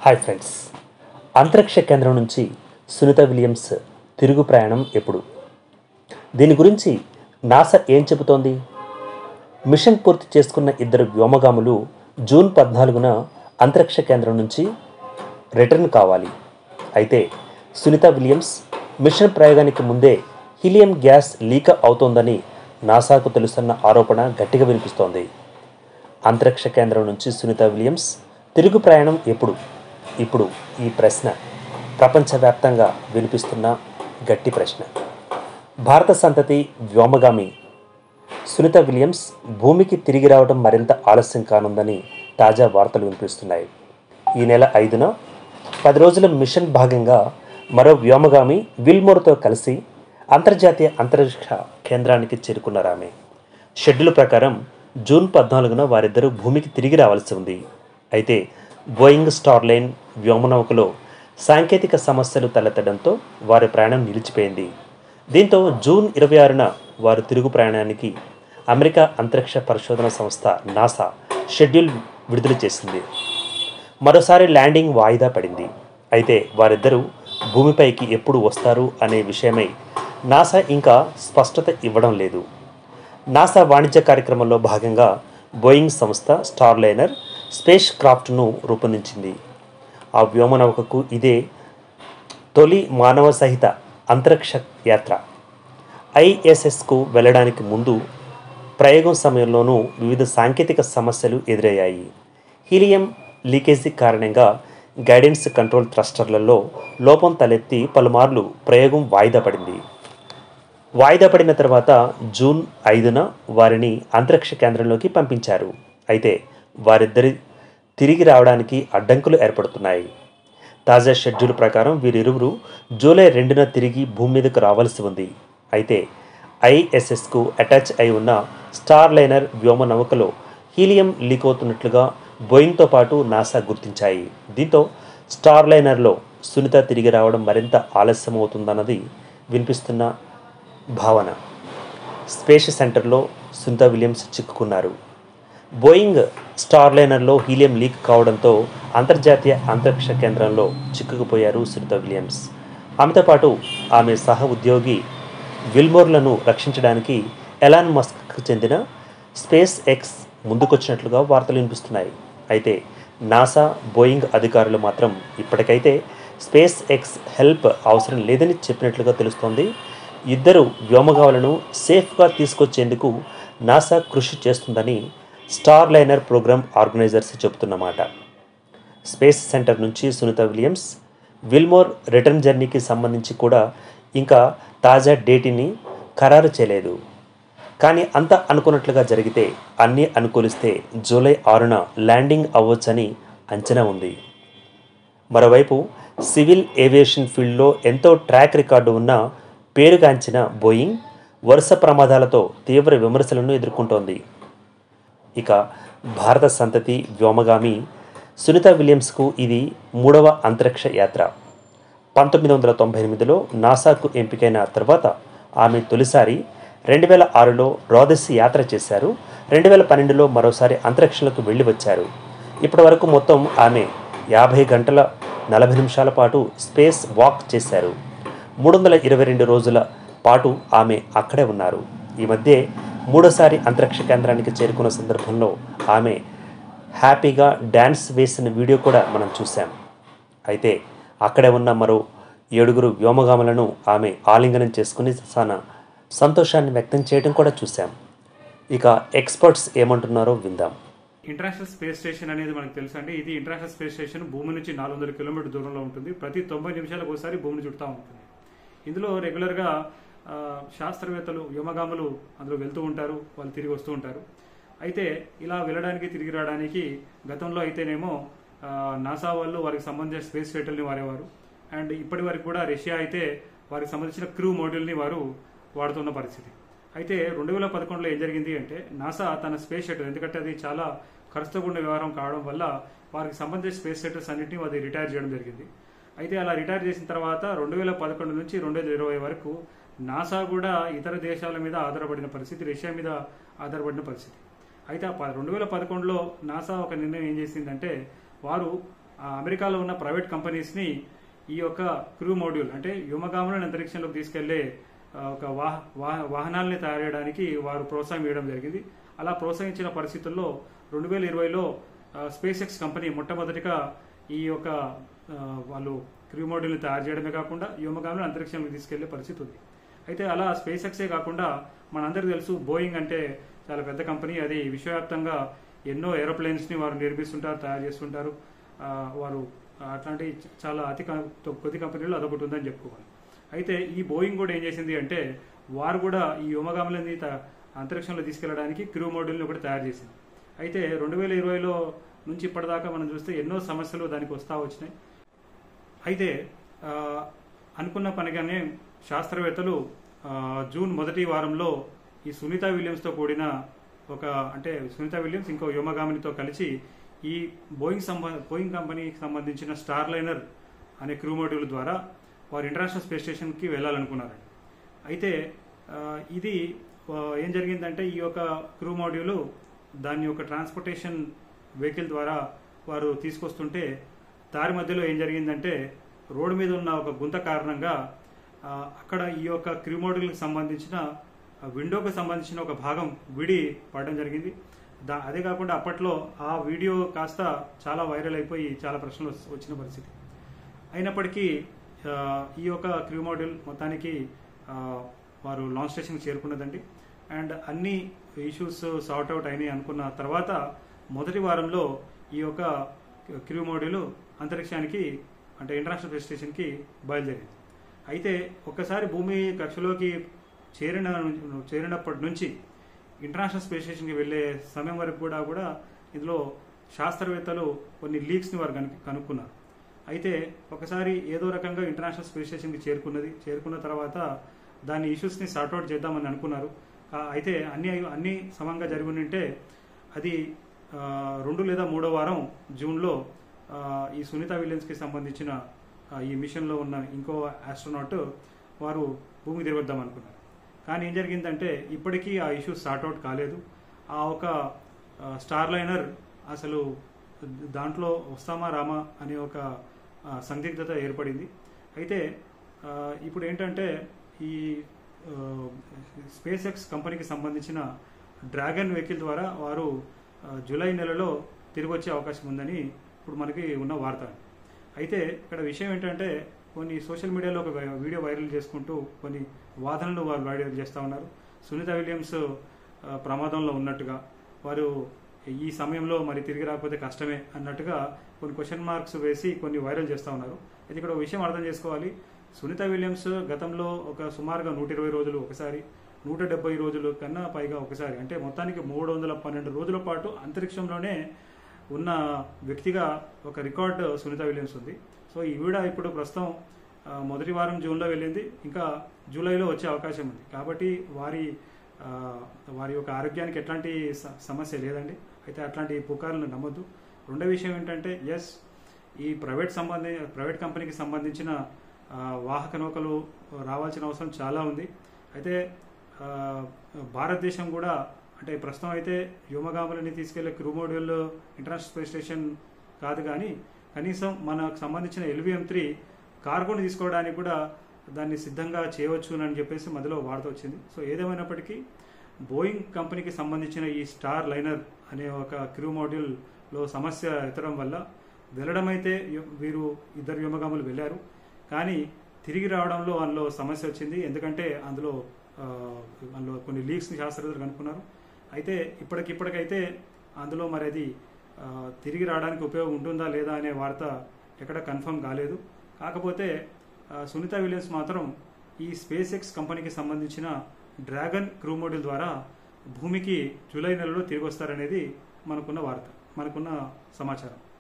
hi friends అంతరిక్ష కేంద్రం నుంచి సునీత విలియమ్స్ తిరుగు ప్రయాణం ఎప్పుడు దీని గురించి నాసా ఏం చెబుతోంది మిషన్ పూర్తి చేసుకున్న ఇద్దరు వ్యోమగాములు జూన్ పద్నాలుగున అంతరిక్ష కేంద్రం నుంచి రిటర్న్ కావాలి అయితే సునీత విలియమ్స్ మిషన్ ప్రయోగానికి ముందే హీలియం గ్యాస్ లీక్ అవుతోందని నాసాకు తెలుస్తున్న ఆరోపణ గట్టిగా వినిపిస్తోంది అంతరిక్ష కేంద్రం నుంచి సునీత విలియమ్స్ తిరుగు ప్రయాణం ఎప్పుడు ఇప్పుడు ఈ ప్రశ్న ప్రపంచవ్యాప్తంగా వినిపిస్తున్న గట్టి ప్రశ్న భారత సంతతి వ్యోమగామి సునీత విలియమ్స్ భూమికి తిరిగి రావడం మరింత ఆలస్యం కానుందని తాజా వార్తలు వినిపిస్తున్నాయి ఈ నెల ఐదున పది రోజుల మిషన్ భాగంగా మరో వ్యోమగామి విల్మోర్తో కలిసి అంతర్జాతీయ అంతరిక్ష కేంద్రానికి చేరుకున్నారు ఆమె షెడ్యూల్ ప్రకారం జూన్ పద్నాలుగున వారిద్దరూ భూమికి తిరిగి రావాల్సి ఉంది అయితే బోయింగ్ స్టార్లైన్ వ్యోమనౌకలో సాంకేతిక సమస్యలు తలెత్తడంతో వారి ప్రయాణం నిలిచిపోయింది దీంతో జూన్ ఇరవై ఆరున వారు తిరుగు ప్రయాణానికి అమెరికా అంతరిక్ష పరిశోధన సంస్థ నాసా షెడ్యూల్ విడుదల చేసింది మరోసారి ల్యాండింగ్ వాయిదా పడింది అయితే వారిద్దరూ భూమిపైకి ఎప్పుడు వస్తారు అనే విషయమై నాసా ఇంకా స్పష్టత ఇవ్వడం లేదు నాసా వాణిజ్య కార్యక్రమంలో భాగంగా బోయింగ్ సంస్థ స్టార్లైనర్ స్పేస్ క్రాఫ్ట్ను రూపొందించింది ఆ వ్యోమనౌకకు ఇదే తొలి మానవ సహిత అంతరిక్ష యాత్ర ఐఎస్ఎస్కు వెళ్ళడానికి ముందు ప్రయోగం సమయంలోనూ వివిధ సాంకేతిక సమస్యలు ఎదురయ్యాయి హీలియం లీకేజీ కారణంగా గైడెన్స్ కంట్రోల్ థ్రస్టర్లలో లోపం తలెత్తి పలుమార్లు ప్రయోగం వాయిదా పడింది వాయిదా పడిన తర్వాత జూన్ ఐదున వారిని అంతరిక్ష కేంద్రంలోకి పంపించారు అయితే వారిద్దరి తిరిగి రావడానికి అడ్డంకులు ఏర్పడుతున్నాయి తాజా షెడ్యూల్ ప్రకారం వీరిరువురు జూలై రెండున తిరిగి భూమి మీదకు రావాల్సి ఉంది అయితే ఐఎస్ఎస్కు అటాచ్ అయి ఉన్న స్టార్ లైనర్ వ్యోమ నౌకలో హీలియం లీక్ అవుతున్నట్లుగా బోయింగ్తో పాటు నాసా గుర్తించాయి దీంతో స్టార్ లైనర్లో సునీత తిరిగి రావడం మరింత ఆలస్యం అవుతుందన్నది వినిపిస్తున్న భావన స్పేస్ సెంటర్లో సునీత విలియమ్స్ చిక్కుకున్నారు బోయింగ్ స్టార్లైనర్లో హీలియం లీక్ కావడంతో అంతర్జాతీయ అంతరిక్ష కేంద్రంలో చిక్కుకుపోయారు సునీత విలియమ్స్ ఆమెతో పాటు ఆమె సహ ఉద్యోగి విల్మోర్లను రక్షించడానికి ఎలాన్ మస్క్కు చెందిన స్పేస్ ఎక్స్ ముందుకొచ్చినట్లుగా వార్తలు వినిపిస్తున్నాయి అయితే నాసా బోయింగ్ అధికారులు మాత్రం ఇప్పటికైతే స్పేస్ ఎక్స్ హెల్ప్ అవసరం లేదని చెప్పినట్లుగా తెలుస్తోంది ఇద్దరు వ్యోమగావులను సేఫ్గా తీసుకొచ్చేందుకు నాసా కృషి చేస్తుందని స్టార్ లైనర్ ప్రోగ్రామ్ ఆర్గనైజర్స్ చెబుతున్నమాట స్పేస్ సెంటర్ నుంచి సునీత విలియమ్స్ విల్మోర్ రిటర్న్ జర్నీకి సంబంధించి కూడా ఇంకా తాజా డేటిని ఖరారు చేయలేదు కానీ అంత అనుకున్నట్లుగా జరిగితే అన్నీ అనుకూలిస్తే జూలై ఆరున ల్యాండింగ్ అవ్వచ్చని అంచనా ఉంది మరోవైపు సివిల్ ఏవియేషన్ ఫీల్డ్లో ఎంతో ట్రాక్ రికార్డు ఉన్న పేరుగాంచిన బోయింగ్ వరుస ప్రమాదాలతో తీవ్ర విమర్శలను ఎదుర్కొంటోంది ఇక భారత సంతతి వ్యోమగామి సునీత విలియమ్స్కు ఇది మూడవ అంతరిక్ష యాత్ర పంతొమ్మిది వందల తొంభై ఎనిమిదిలో నాసాకు ఎంపికైన తర్వాత ఆమె తొలిసారి రెండు వేల ఆరులో రోదసి యాత్ర చేశారు రెండు వేల పన్నెండులో మరోసారి అంతరిక్షంలోకి వెళ్ళి వచ్చారు ఇప్పటి వరకు మొత్తం ఆమె యాభై గంటల నలభై నిమిషాల పాటు స్పేస్ వాక్ చేశారు మూడు వందల ఇరవై రెండు రోజుల పాటు ఆమె అక్కడే ఉన్నారు ఈ మధ్య మూడోసారి అంతరిక్ష కేంద్రానికి చేరుకున్న సందర్భంలో ఆమె హ్యాపీగా డ్యాన్స్ వేసిన వీడియో కూడా మనం చూసాం అయితే అక్కడే ఉన్న మరో ఏడుగురు వ్యోమగాములను ఆమె ఆలింగనం చేసుకుని తన సంతోషాన్ని వ్యక్తం చేయడం కూడా చూసాం ఇక ఎక్స్పర్ట్స్ ఏమంటున్నారో విందాం ఇంటర్నేషనల్ స్పేస్ స్టేషన్ అనేది మనకు తెలుసు అండి ఇది ఇంటర్నేషనల్ స్పేస్ స్టేషన్ భూమి నుంచి నాలుగు వందల కిలోమీటర్ దూరంలో ఉంటుంది ప్రతి తొంభై నిమిషాలకు ఒకసారి భూమిని చుడతా ఉంటుంది ఇందులో రెగ్యులర్గా ఆ, శాస్త్రవేత్తలు వ్యోమగాములు అందులో వెళ్తూ ఉంటారు వాళ్ళు తిరిగి వస్తూ ఉంటారు అయితే ఇలా వెళ్ళడానికి తిరిగి రావడానికి గతంలో అయితేనేమో ఆ, నాసా వాళ్ళు వారికి సంబంధించిన స్పేస్ షటిల్ని వాడేవారు అండ్ ఇప్పటి వరకు కూడా రష్యా అయితే వారికి సంబంధించిన క్రూ మోడ్యూల్ని వారు వాడుతున్న పరిస్థితి అయితే రెండు వేల పదకొండులో ఏం జరిగింది అంటే నాసా తన స్పేస్ షటిల్ ఎందుకంటే అది చాలా ఖర్చుతో కూడిన వ్యవహారం కావడం వల్ల వారికి సంబంధించిన స్పేస్ షటిల్స్ అన్నింటినీ అది రిటైర్ చేయడం జరిగింది అయితే అలా రిటైర్ చేసిన తర్వాత రెండు వేల పదకొండు నుంచి రెండు వేల ఇరవై వరకు నాసా కూడా ఇతర దేశాల మీద ఆధారపడిన పరిస్థితి రష్యా మీద ఆధారపడిన పరిస్థితి అయితే ఆ రెండు వేల పదకొండులో నాసా ఒక నిర్ణయం ఏం చేసిందంటే వారు ఆ అమెరికాలో ఉన్న ప్రైవేట్ కంపెనీస్ని ఈ యొక్క క్రూ మోడ్యూల్ అంటే వ్యోమగాములను అంతరిక్షంలోకి తీసుకెళ్లే ఆ, ఒక వాహ వాహ- వాహనాల్ని తయారు చేయడానికి వారు ప్రోత్సాహం ఇవ్వడం జరిగింది అలా ప్రోత్సహించిన పరిస్థితుల్లో రెండు వేల ఇరవైలో స్పేస్ ఎక్స్ కంపెనీ మొట్టమొదటిగా ఈ యొక్క ఆ, వాళ్ళు క్రూ మోడ్యూల్ని తయారు చేయడమే కాకుండా వ్యోమగాములను అంతరిక్షంలోకి తీసుకెళ్లే పరిస్థితి ఉంది అయితే అలా స్పేస్ ఎక్సే కాకుండా మనందరికీ తెలుసు బోయింగ్ అంటే చాలా పెద్ద కంపెనీ అది విశ్వవ్యాప్తంగా ఎన్నో ఏరోప్లేన్స్ ని వారు నిర్మిస్తుంటారు తయారు చేస్తుంటారు ఆ, వారు అట్లాంటి చాలా అతి కం- కొద్ది కంపెనీలు అదొకటి ఉందని చెప్పుకోవాలి అయితే ఈ బోయింగ్ కూడా ఏం చేసింది అంటే వారు కూడా ఈ వ్యోమగాములని త- అంతరిక్షంలో తీసుకెళ్లడానికి క్రూ మోడ్యూల్ని ఒకటి తయారు చేసింది అయితే రెండు వేల ఇరవైలో నుంచి ఇప్పటిదాకా మనం చూస్తే ఎన్నో సమస్యలు దానికి వస్తా వచ్చినాయి అయితే ఆ, అనుకున్న పనిగానే శాస్త్రవేత్తలు ఆ, జూన్ మొదటి వారంలో ఈ సునీత విలియమ్స్తో కూడిన ఒక అంటే సునీత విలియమ్స్ ఇంకో వ్యోమగామినితో కలిసి ఈ బోయింగ్ సంబ బోయింగ్ కంపెనీకి సంబంధించిన స్టార్ లైనర్ అనే క్రూ మోడ్యూల్ ద్వారా వారు ఇంటర్నేషనల్ స్పేస్ స్టేషన్కి వెళ్ళాలనుకున్నారండి అయితే ఆ, ఇది ఆ, ఏం జరిగిందంటే ఈ యొక్క క్రూ మాడ్యూల్ దాని యొక్క ట్రాన్స్పోర్టేషన్ వెహికల్ ద్వారా వారు తీసుకొస్తుంటే దారి మధ్యలో ఏం జరిగిందంటే రోడ్డు మీద ఉన్న ఒక గుంత కారణంగా ఆ, అక్కడ ఈ యొక్క క్రూ మాడ్యూల్కి సంబంధించిన ఆ విండోకి సంబంధించిన ఒక భాగం విడి పడడం జరిగింది దా అదే కాకుండా అప్పట్లో ఆ వీడియో కాస్త చాలా వైరల్ అయిపోయి చాలా ప్రశ్నలు వస్- వచ్చిన పరిస్థితి అయినప్పటికీ ఆ, ఈ యొక్క క్రూ మాడ్యూల్ మొత్తానికి ఆ, వారు లాంచ్ స్టేషన్కి చేరుకున్నదండి అండ్ అన్ని ఇష్యూస్ సార్ట్ అవుట్ అయినాయి అనుకున్న తర్వాత మొదటి వారంలో ఈ యొక్క క్రూ మాడ్యూల్ అంతరిక్షానికి అంటే ఇంటర్నేషనల్ స్పేస్ స్టేషన్కి బయలుదేరింది అయితే ఒక్కసారి భూమి కక్షలోకి చేరిన చేరినప్పటి నుంచి ఇంటర్నేషనల్ స్పేస్ స్టేషన్కి వెళ్ళే సమయం వరకు కూడా కూడా ఇందులో శాస్త్రవేత్తలు కొన్ని లీక్స్ని వారు కను కనుక్కున్నారు అయితే ఒకసారి ఏదో రకంగా ఇంటర్నేషనల్ స్పేస్ స్టేషన్కి చేరుకున్నది చేరుకున్న తర్వాత దాని ఇష్యూస్ని సార్ట్అవుట్ చేద్దామని అనుకున్నారు కా- అయితే అన్ని అన్ని సమంగా జరిగి ఉంటే అది ఆ, రెండు లేదా మూడో వారం జూన్లో ఆ, ఈ సునీత విలియమ్స్కి సంబంధించిన ఆ, ఈ మిషన్లో ఉన్న ఇంకో ఆస్ట్రోనాట్ వారు భూమికి తిరగొద్దాం అనుకున్నారు కానీ ఏం జరిగిందంటే ఇప్పటికీ ఆ ఇష్యూ సార్ట్అవుట్ కాలేదు ఆ ఒక ఆ, స్టార్ లైనర్ అసలు దాంట్లో వస్తామా రామా అనే ఒక ఆ, సందిగ్ధత ఏర్పడింది అయితే ఆ, ఇప్పుడు ఏంటంటే ఈ ఆ, స్పేస్ ఎక్స్ కంపెనీకి సంబంధించిన డ్రాగన్ వెహికల్ ద్వారా వారు ఆ, జూలై నెలలో తిరిగి వచ్చే అవకాశం ఉందని ఇప్పుడు మనకి ఉన్న వార్త అయితే ఇక్కడ విషయం ఏంటంటే కొన్ని సోషల్ మీడియాలో ఒక వై- వీడియో వైరల్ చేసుకుంటూ కొన్ని వాదనలు వారు వైరల్ చేస్తూ ఉన్నారు సునీత విలియమ్స్ ఆ, ప్రమాదంలో ఉన్నట్టుగా వారు ఈ సమయంలో మరి తిరిగి రాకపోతే కష్టమే అన్నట్టుగా కొన్ని క్వశ్చన్ మార్క్స్ వేసి కొన్ని వైరల్ చేస్తూ ఉన్నారు అయితే ఇక్కడ ఒక విషయం అర్థం చేసుకోవాలి సునీత విలియమ్స్ గతంలో ఒక సుమారుగా నూట ఇరవై రోజులు ఒకసారి నూట డెబ్బై రోజులు కన్నా పైగా ఒకసారి అంటే మొత్తానికి మూడు వందల పన్నెండు రోజుల పాటు అంతరిక్షంలోనే ఉన్న వ్యక్తిగా ఒక రికార్డ్ సునీత విలియమ్స్ ఉంది సో ఈవిడ ఇప్పుడు ప్రస్తుతం ఆ, మొదటి వారం జూన్లో వెళ్ళింది ఇంకా జూలైలో వచ్చే అవకాశం ఉంది కాబట్టి వారి ఆ, వారి యొక్క ఆరోగ్యానికి ఎట్లాంటి స- సమస్య లేదండి అయితే అట్లాంటి పుకార్లను నమ్మొద్దు రెండో విషయం ఏంటంటే ఎస్ ఈ ప్రైవేట్ సంబంధి ప్రైవేట్ కంపెనీకి సంబంధించిన ఆ, వాహక నౌకలు రావాల్సిన అవసరం చాలా ఉంది అయితే ఆ, భారతదేశం కూడా అంటే ప్రస్తుతం అయితే వ్యోమగాములని తీసుకెళ్లే crew module international space station కాదు కానీ కనీసం మనకు సంబంధించిన ఎల్విఎం త్రీ కార్గోని తీసుకోవడానికి కూడా దాన్ని సిద్ధంగా చేయవచ్చు అని చెప్పేసి మధ్యలో వార్త వచ్చింది సో ఏదేమైనప్పటికీ బోయింగ్ కంపెనీకి సంబంధించిన ఈ స్టార్ లైనర్ అనే ఒక క్రూ మాడ్యూల్లో సమస్య ఎత్తడం వల్ల వెళ్ళడం అయితే యు- వీరు ఇద్దరు వ్యోమగాములు వెళ్ళారు కానీ తిరిగి రావడంలో అందులో సమస్య వచ్చింది ఎందుకంటే అందులో ఆ, అందులో కొన్ని లీక్స్ని శాస్త్రవేత్తలు కనుక్కున్నారు అయితే ఇప్పటికిప్పటికైతే అందులో మరి అది ఆ, తిరిగి రావడానికి ఉపయోగం ఉంటుందా లేదా అనే వార్త ఎక్కడ కన్ఫర్మ్ కాలేదు కాకపోతే ఆ, సునీత విలియమ్స్ మాత్రం ఈ స్పేస్ ఎక్స్ కంపెనీకి సంబంధించిన డ్రాగన్ క్రూ మోడ్యూల్ ద్వారా భూమికి జూలై నెలలో తిరిగి వస్తారనేది మనకున్న వార్త మనకున్న సమాచారం